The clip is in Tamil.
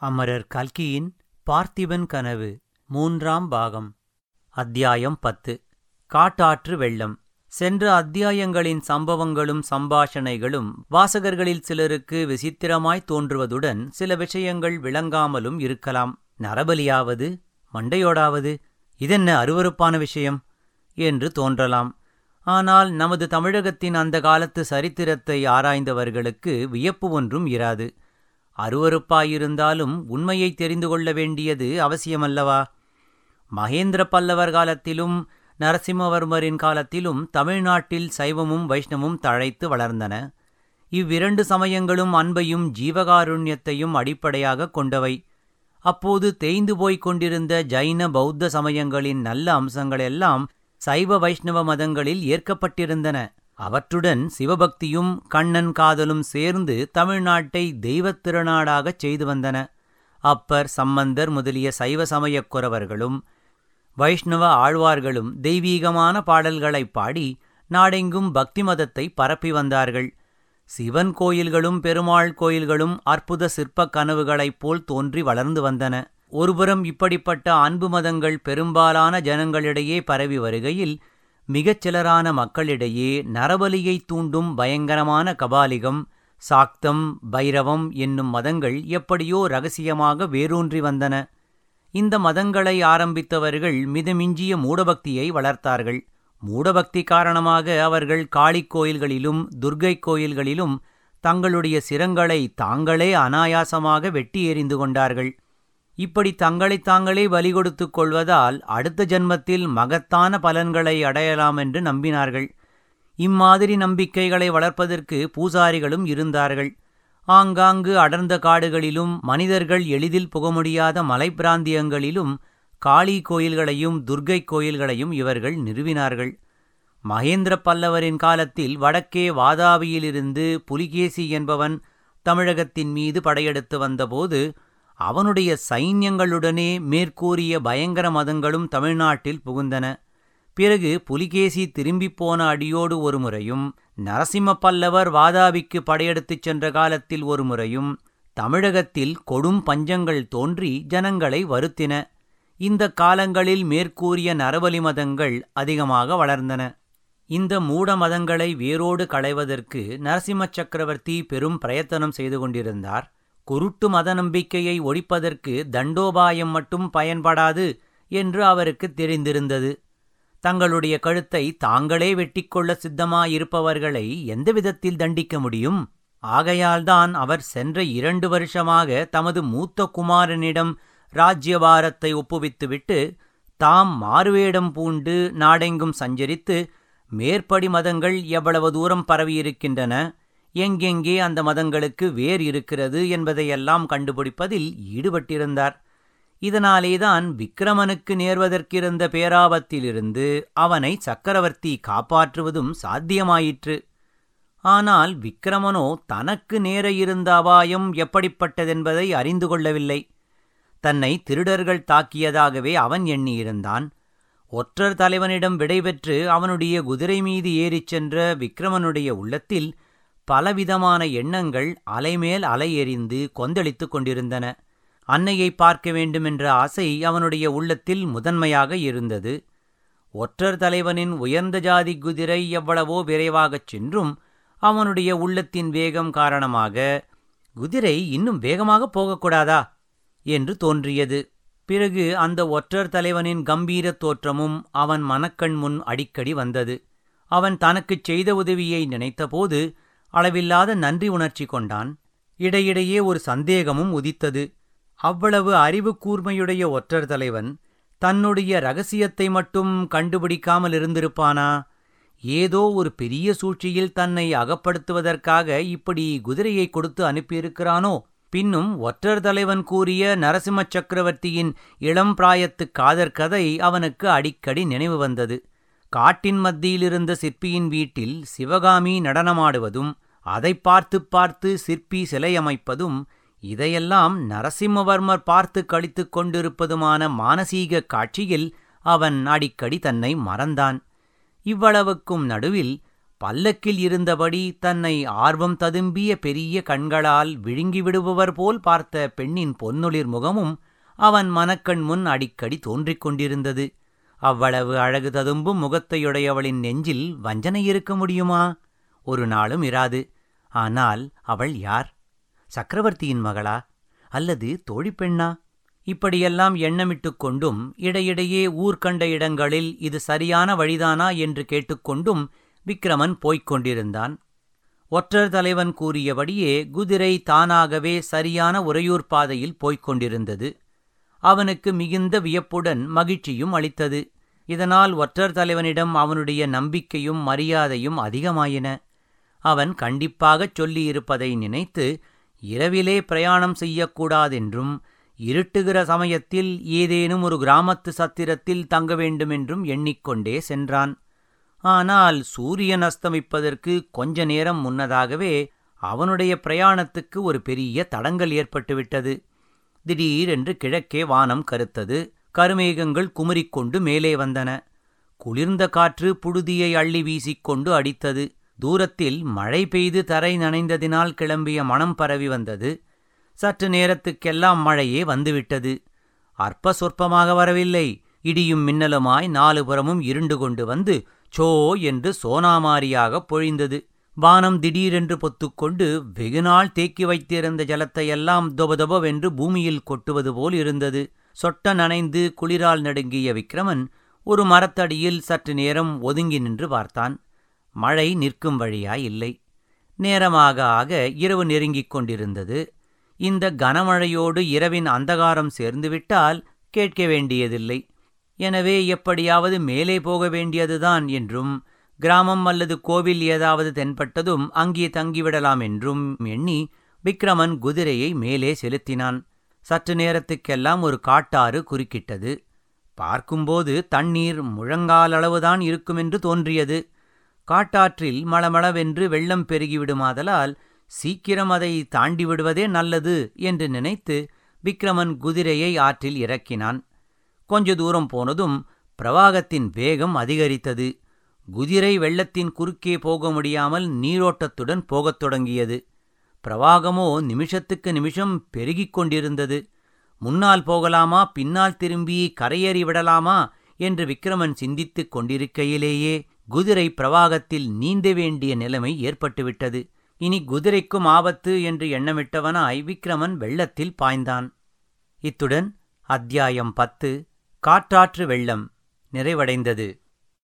அமரர் கல்கியின் பார்த்திபன் கனவு மூன்றாம் பாகம் அத்தியாயம் பத்து காட்டாற்று வெள்ளம் சென்ற அத்தியாயங்களின் சம்பவங்களும் சம்பாஷணைகளும் வாசகர்களில் சிலருக்கு விசித்திரமாய் தோன்றுவதுடன் சில விஷயங்கள் விளங்காமலும் இருக்கலாம் நரபலியாவது மண்டையோடாவது இதென்ன அருவருப்பான விஷயம் என்று தோன்றலாம் ஆனால் நமது தமிழகத்தின் அந்த காலத்து சரித்திரத்தை ஆராய்ந்தவர்களுக்கு வியப்பு ஒன்றும் இராது அருவருப்பாயிருந்தாலும் உண்மையை தெரிந்து கொள்ள வேண்டியது அவசியமல்லவா மகேந்திர பல்லவர் காலத்திலும் நரசிம்மவர்மரின் காலத்திலும் தமிழ்நாட்டில் சைவமும் வைஷ்ணமும் தழைத்து வளர்ந்தன இவ்விரண்டு சமயங்களும் அன்பையும் ஜீவகாருண்யத்தையும் அடிப்படையாகக் கொண்டவை அப்போது தேய்ந்து போய்க் கொண்டிருந்த ஜைன பௌத்த சமயங்களின் நல்ல அம்சங்களெல்லாம் சைவ வைஷ்ணவ மதங்களில் ஏற்கப்பட்டிருந்தன அவற்றுடன் சிவபக்தியும் கண்ணன் காதலும் சேர்ந்து தமிழ்நாட்டை தெய்வத் திருநாடாகச் செய்து வந்தன அப்பர் சம்பந்தர் முதலிய சைவ சமயக் குறவர்களும் வைஷ்ணவ ஆழ்வார்களும் தெய்வீகமான பாடல்களைப் பாடி நாடெங்கும் பக்தி மதத்தை பரப்பி வந்தார்கள் சிவன் கோயில்களும் பெருமாள் கோயில்களும் அற்புத சிற்பக் கனவுகளைப் போல் தோன்றி வளர்ந்து வந்தன ஒருபுறம் இப்படிப்பட்ட அன்பு மதங்கள் பெரும்பாலான ஜனங்களிடையே பரவி வருகையில் மிகச் சிலரான மக்களிடையே நரபலியை தூண்டும் பயங்கரமான கபாலிகம் சாக்தம் பைரவம் என்னும் மதங்கள் எப்படியோ ரகசியமாக வேரூன்றி வந்தன இந்த மதங்களை ஆரம்பித்தவர்கள் மிதமிஞ்சிய மூடபக்தியை வளர்த்தார்கள் மூடபக்தி காரணமாக அவர்கள் காளிக் கோயில்களிலும் துர்க்கை கோயில்களிலும் தங்களுடைய சிரங்களை தாங்களே அனாயாசமாக வெட்டி எறிந்து கொண்டார்கள் இப்படி தங்களைத் தாங்களே பலி கொடுத்துக் கொள்வதால் அடுத்த ஜன்மத்தில் மகத்தான பலன்களை அடையலாம் என்று நம்பினார்கள் இம்மாதிரி நம்பிக்கைகளை வளர்ப்பதற்கு பூசாரிகளும் இருந்தார்கள் ஆங்காங்கு அடர்ந்த காடுகளிலும் மனிதர்கள் எளிதில் புக முடியாத மலைப்பிராந்தியங்களிலும் காளி கோயில்களையும் துர்க்கை கோயில்களையும் இவர்கள் நிறுவினார்கள் மகேந்திர பல்லவரின் காலத்தில் வடக்கே வாதாபியிலிருந்து புலிகேசி என்பவன் தமிழகத்தின் மீது படையெடுத்து வந்தபோது அவனுடைய சைன்யங்களுடனே மேற்கூறிய பயங்கர மதங்களும் தமிழ்நாட்டில் புகுந்தன பிறகு புலிகேசி திரும்பிப் போன அடியோடு ஒரு முறையும் நரசிம்ம பல்லவர் வாதாபிக்கு படையெடுத்துச் சென்ற காலத்தில் ஒரு முறையும் தமிழகத்தில் கொடும் பஞ்சங்கள் தோன்றி ஜனங்களை வருத்தின இந்த காலங்களில் மேற்கூறிய நரபலி மதங்கள் அதிகமாக வளர்ந்தன இந்த மூட மதங்களை வேரோடு களைவதற்கு நரசிம்ம சக்கரவர்த்தி பெரும் பிரயத்தனம் செய்து கொண்டிருந்தார் குருட்டு மத நம்பிக்கையை ஒழிப்பதற்கு தண்டோபாயம் மட்டும் பயன்படாது என்று அவருக்கு தெரிந்திருந்தது தங்களுடைய கழுத்தை தாங்களே வெட்டிக்கொள்ள சித்தமாயிருப்பவர்களை எந்த விதத்தில் தண்டிக்க முடியும் ஆகையால்தான் அவர் சென்ற இரண்டு வருஷமாக தமது மூத்த குமாரனிடம் ராஜ்யபாரத்தை ஒப்புவித்துவிட்டு தாம் மாறுவேடம் பூண்டு நாடெங்கும் சஞ்சரித்து மேற்படி மதங்கள் எவ்வளவு தூரம் பரவியிருக்கின்றன எங்கெங்கே அந்த மதங்களுக்கு வேர் இருக்கிறது என்பதையெல்லாம் கண்டுபிடிப்பதில் ஈடுபட்டிருந்தார் இதனாலேதான் விக்கிரமனுக்கு நேர்வதற்கிருந்த பேராபத்திலிருந்து அவனை சக்கரவர்த்தி காப்பாற்றுவதும் சாத்தியமாயிற்று ஆனால் விக்கிரமனோ தனக்கு நேர இருந்த அபாயம் எப்படிப்பட்டதென்பதை அறிந்து கொள்ளவில்லை தன்னை திருடர்கள் தாக்கியதாகவே அவன் எண்ணியிருந்தான் ஒற்றர் தலைவனிடம் விடைபெற்று அவனுடைய குதிரை மீது ஏறிச் சென்ற விக்கிரமனுடைய உள்ளத்தில் பலவிதமான எண்ணங்கள் அலைமேல் அலை எறிந்து கொந்தளித்துக் கொண்டிருந்தன அன்னையை பார்க்க வேண்டுமென்ற ஆசை அவனுடைய உள்ளத்தில் முதன்மையாக இருந்தது ஒற்றர் தலைவனின் உயர்ந்த ஜாதி குதிரை எவ்வளவோ விரைவாகச் சென்றும் அவனுடைய உள்ளத்தின் வேகம் காரணமாக குதிரை இன்னும் வேகமாக போகக்கூடாதா என்று தோன்றியது பிறகு அந்த ஒற்றர் தலைவனின் கம்பீர தோற்றமும் அவன் மனக்கண் முன் அடிக்கடி வந்தது அவன் தனக்குச் செய்த உதவியை நினைத்தபோது அளவில்லாத நன்றி உணர்ச்சி கொண்டான் இடையிடையே ஒரு சந்தேகமும் உதித்தது அவ்வளவு அறிவு கூர்மையுடைய ஒற்றர் தலைவன் தன்னுடைய ரகசியத்தை மட்டும் கண்டுபிடிக்காமல் இருந்திருப்பானா ஏதோ ஒரு பெரிய சூழ்ச்சியில் தன்னை அகப்படுத்துவதற்காக இப்படி குதிரையை கொடுத்து அனுப்பியிருக்கிறானோ பின்னும் ஒற்றர் தலைவன் கூறிய நரசிம்ம சக்கரவர்த்தியின் இளம் பிராயத்து காதற் கதை அவனுக்கு அடிக்கடி நினைவு வந்தது காட்டின் மத்தியிலிருந்த சிற்பியின் வீட்டில் சிவகாமி நடனமாடுவதும் அதை பார்த்து பார்த்து சிற்பி சிலையமைப்பதும் இதையெல்லாம் நரசிம்மவர்மர் பார்த்து கழித்துக் கொண்டிருப்பதுமான மானசீக காட்சியில் அவன் அடிக்கடி தன்னை மறந்தான் இவ்வளவுக்கும் நடுவில் பல்லக்கில் இருந்தபடி தன்னை ஆர்வம் ததும்பிய பெரிய கண்களால் விழுங்கிவிடுபவர் போல் பார்த்த பெண்ணின் பொன்னொளிர் முகமும் அவன் மனக்கண் முன் அடிக்கடி தோன்றிக் கொண்டிருந்தது அவ்வளவு அழகு ததும்பும் முகத்தையுடையவளின் நெஞ்சில் வஞ்சனை இருக்க முடியுமா ஒரு நாளும் இராது ஆனால் அவள் யார் சக்கரவர்த்தியின் மகளா அல்லது தோழிப்பெண்ணா இப்படியெல்லாம் எண்ணமிட்டுக் கொண்டும் இடையிடையே ஊர் கண்ட இடங்களில் இது சரியான வழிதானா என்று கேட்டுக்கொண்டும் விக்கிரமன் போய்க் கொண்டிருந்தான் ஒற்றர் தலைவன் கூறியபடியே குதிரை தானாகவே சரியான உறையூர் பாதையில் போய்க் கொண்டிருந்தது அவனுக்கு மிகுந்த வியப்புடன் மகிழ்ச்சியும் அளித்தது இதனால் ஒற்றர் தலைவனிடம் அவனுடைய நம்பிக்கையும் மரியாதையும் அதிகமாயின அவன் கண்டிப்பாகச் சொல்லியிருப்பதை நினைத்து இரவிலே பிரயாணம் செய்யக்கூடாதென்றும் இருட்டுகிற சமயத்தில் ஏதேனும் ஒரு கிராமத்து சத்திரத்தில் தங்க வேண்டுமென்றும் எண்ணிக்கொண்டே சென்றான் ஆனால் சூரியன் அஸ்தமிப்பதற்கு கொஞ்ச நேரம் முன்னதாகவே அவனுடைய பிரயாணத்துக்கு ஒரு பெரிய தடங்கல் ஏற்பட்டுவிட்டது திடீரென்று கிழக்கே வானம் கருத்தது கருமேகங்கள் குமுறிக்கொண்டு மேலே வந்தன குளிர்ந்த காற்று புழுதியை அள்ளி வீசிக்கொண்டு அடித்தது தூரத்தில் மழை பெய்து தரை நனைந்ததினால் கிளம்பிய மனம் பரவி வந்தது சற்று நேரத்துக்கெல்லாம் மழையே வந்துவிட்டது அற்ப சொற்பமாக வரவில்லை இடியும் மின்னலுமாய் நாலு புறமும் இருண்டு கொண்டு வந்து சோ என்று சோனாமாரியாகப் பொழிந்தது வானம் திடீரென்று பொத்துக்கொண்டு வெகுநாள் தேக்கி வைத்திருந்த ஜலத்தையெல்லாம் தொபதொபவென்று பூமியில் கொட்டுவது போல் இருந்தது சொட்ட நனைந்து குளிரால் நடுங்கிய விக்கிரமன் ஒரு மரத்தடியில் சற்று நேரம் ஒதுங்கி நின்று பார்த்தான் மழை நிற்கும் வழியாய் இல்லை நேரமாக ஆக இரவு நெருங்கிக் கொண்டிருந்தது இந்த கனமழையோடு இரவின் அந்தகாரம் சேர்ந்துவிட்டால் கேட்க வேண்டியதில்லை எனவே எப்படியாவது மேலே போக வேண்டியதுதான் என்றும் கிராமம் அல்லது கோவில் ஏதாவது தென்பட்டதும் அங்கே தங்கிவிடலாம் என்றும் எண்ணி விக்ரமன் குதிரையை மேலே செலுத்தினான் சற்று நேரத்துக்கெல்லாம் ஒரு காட்டாறு குறுக்கிட்டது பார்க்கும்போது தண்ணீர் முழங்காலளவுதான் இருக்குமென்று தோன்றியது காட்டாற்றில் மளமளவென்று வெள்ளம் பெருகிவிடுமாதலால் சீக்கிரம் அதை தாண்டி விடுவதே நல்லது என்று நினைத்து விக்ரமன் குதிரையை ஆற்றில் இறக்கினான் கொஞ்ச தூரம் போனதும் பிரவாகத்தின் வேகம் அதிகரித்தது குதிரை வெள்ளத்தின் குறுக்கே போக முடியாமல் நீரோட்டத்துடன் போகத் தொடங்கியது பிரவாகமோ நிமிஷத்துக்கு நிமிஷம் பெருகிக் கொண்டிருந்தது முன்னால் போகலாமா பின்னால் திரும்பி கரையேறி விடலாமா என்று விக்ரமன் சிந்தித்துக் கொண்டிருக்கையிலேயே குதிரை பிரவாகத்தில் நீந்த வேண்டிய நிலைமை ஏற்பட்டுவிட்டது இனி குதிரைக்கும் ஆபத்து என்று எண்ணமிட்டவனாய் விக்ரமன் வெள்ளத்தில் பாய்ந்தான் இத்துடன் அத்தியாயம் பத்து காற்றாற்று வெள்ளம் நிறைவடைந்தது